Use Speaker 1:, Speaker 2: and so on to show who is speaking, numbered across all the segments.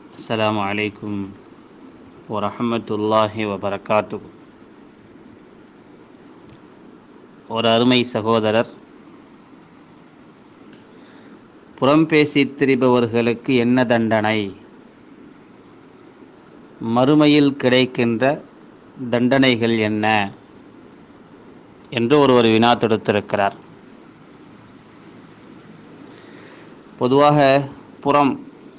Speaker 1: السلام عليكم ورحمة الله وبركاته ஒரு அருமை சகோதரர் புறம் பேசி திரிபவர்களுக்கு என்ன தண்டனை மறுமையில் கிடைக்கின்ற தண்டனைகள் என்ன என்று ஒருவர் வினா தொடுத்திருக்கிறார் பொதுவாக புறம்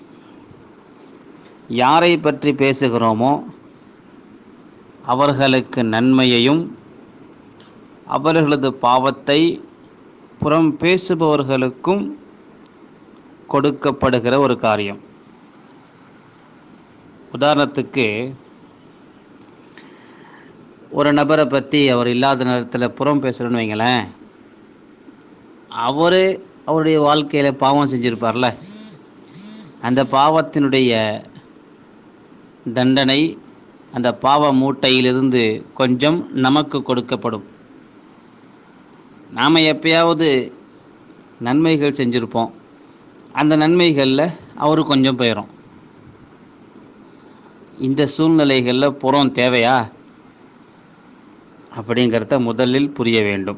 Speaker 1: யாரை பற்றி பேசுகிறோமோ அவர்களுக்கு நன்மையையும் அவர்களது பாவத்தை புறம் பேசுபவர்களுக்கும் கொடுக்கப்படுகிற ஒரு காரியம் உதாரணத்துக்கு ஒரு நபரை பற்றி அவர் இல்லாத நேரத்தில் புறம் பேசுகிறேன்னு வைங்களேன் அவர் அவருடைய வாழ்க்கையில் பாவம் செஞ்சுருப்பார்ல அந்த பாவத்தினுடைய தண்டனை அந்த பாவ மூட்டையிலிருந்து கொஞ்சம் நமக்கு கொடுக்கப்படும் நாம் எப்பயாவது நன்மைகள் செஞ்சுருப்போம் அந்த நன்மைகளில் அவரு கொஞ்சம் போயிடும் இந்த சூழ்நிலைகளில் புறம் தேவையா அப்படிங்கிறத முதலில் புரிய வேண்டும்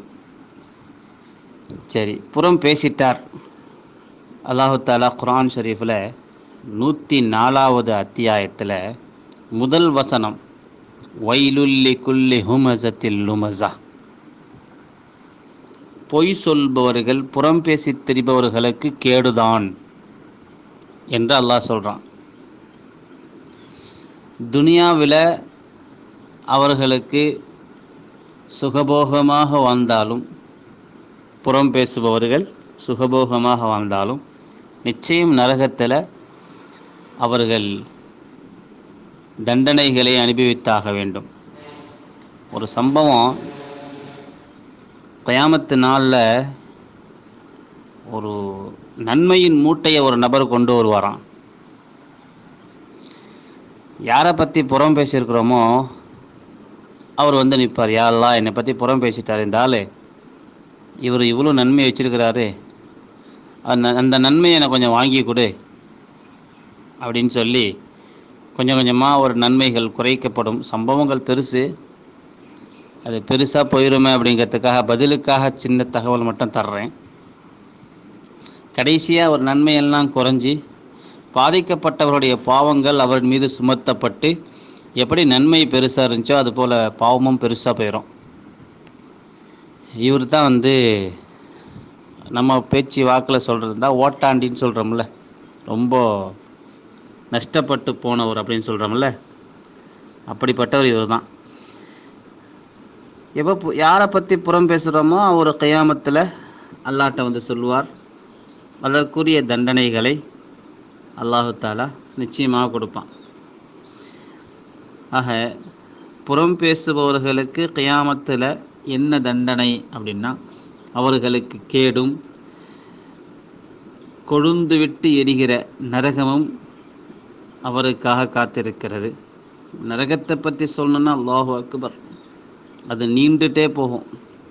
Speaker 1: சரி புறம் பேசிட்டார் அல்லாஹு தாலா குரான் ஷரீஃபில் நூற்றி நாலாவது அத்தியாயத்தில் முதல் வசனம் வைலுல்லி குல்லி ஹுமசத்தில் லுமசா பொய் சொல்பவர்கள் புறம் பேசி திரிபவர்களுக்கு கேடுதான் என்று அல்லாஹ் சொல்கிறான் துனியாவில் அவர்களுக்கு சுகபோகமாக வாழ்ந்தாலும் புறம் பேசுபவர்கள் சுகபோகமாக வாழ்ந்தாலும் நிச்சயம் நரகத்தில் அவர்கள் தண்டனைகளை அனுபவித்தாக வேண்டும் ஒரு சம்பவம் கயாமத்து நாளில் ஒரு நன்மையின் மூட்டையை ஒரு நபர் கொண்டு வருவாராம் யாரை பற்றி புறம் பேசியிருக்கிறோமோ அவர் வந்து நிற்பார் யாரெல்லாம் என்னை பற்றி புறம் பேசிட்டார் இந்த ஆள் இவர் இவ்வளோ நன்மை வச்சிருக்கிறாரு அந்த அந்த நன்மையை எனக்கு கொஞ்சம் வாங்கி கொடு அப்படின்னு சொல்லி கொஞ்சம் கொஞ்சமாக ஒரு நன்மைகள் குறைக்கப்படும் சம்பவங்கள் பெருசு அது பெருசாக போயிருமே அப்படிங்கிறதுக்காக பதிலுக்காக சின்ன தகவல் மட்டும் தர்றேன் கடைசியாக ஒரு நன்மையெல்லாம் குறைஞ்சி பாதிக்கப்பட்டவருடைய பாவங்கள் அவர் மீது சுமத்தப்பட்டு எப்படி நன்மை பெருசாக இருந்துச்சோ அது போல் பாவமும் பெருசாக போயிடும் இவர் தான் வந்து நம்ம பேச்சு வாக்கில் சொல்கிறது தான் ஓட்டாண்டின்னு சொல்கிறோம்ல ரொம்ப நஷ்டப்பட்டு போனவர் அப்படின்னு சொல்கிறோம்ல அப்படிப்பட்டவர் இவர் தான் எப்போ யாரை பற்றி புறம் பேசுகிறோமோ அவர் கையாமத்தில் அல்லாட்ட வந்து சொல்லுவார் அதற்குரிய தண்டனைகளை அல்லாஹு தாலா நிச்சயமாக கொடுப்பான் ஆக புறம் பேசுபவர்களுக்கு கையாமத்தில் என்ன தண்டனை அப்படின்னா அவர்களுக்கு கேடும் கொழுந்து விட்டு எரிகிற நரகமும் அவருக்காக காத்திருக்கிறது நரகத்தை பற்றி சொல்லணுன்னா அல்லாஹு அக்பர் அது நீண்டுட்டே போகும்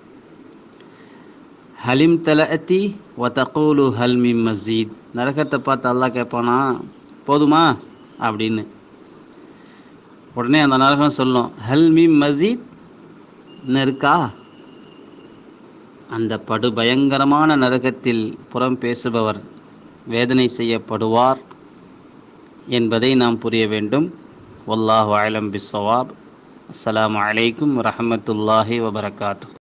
Speaker 1: ஹலிம் தலஅத்தி வதகூலு ஹல்மி மசீத் நரகத்தை பார்த்து அல்லாஹ் கேட்பானா போதுமா அப்படின்னு உடனே அந்த நரகம் சொல்லும் ஹல்மி மசீத் இன்னும் இருக்கா அந்த படு பயங்கரமான நரகத்தில் புறம் பேசுபவர் வேதனை செய்யப்படுவார் என்பதை நாம் புரிய வேண்டும் வல்லாஹு அலம் பிஸ்ஸவாப் அஸ்ஸலாமு அலைக்கும் வரஹமத்துல்லாஹி வபரகாத்து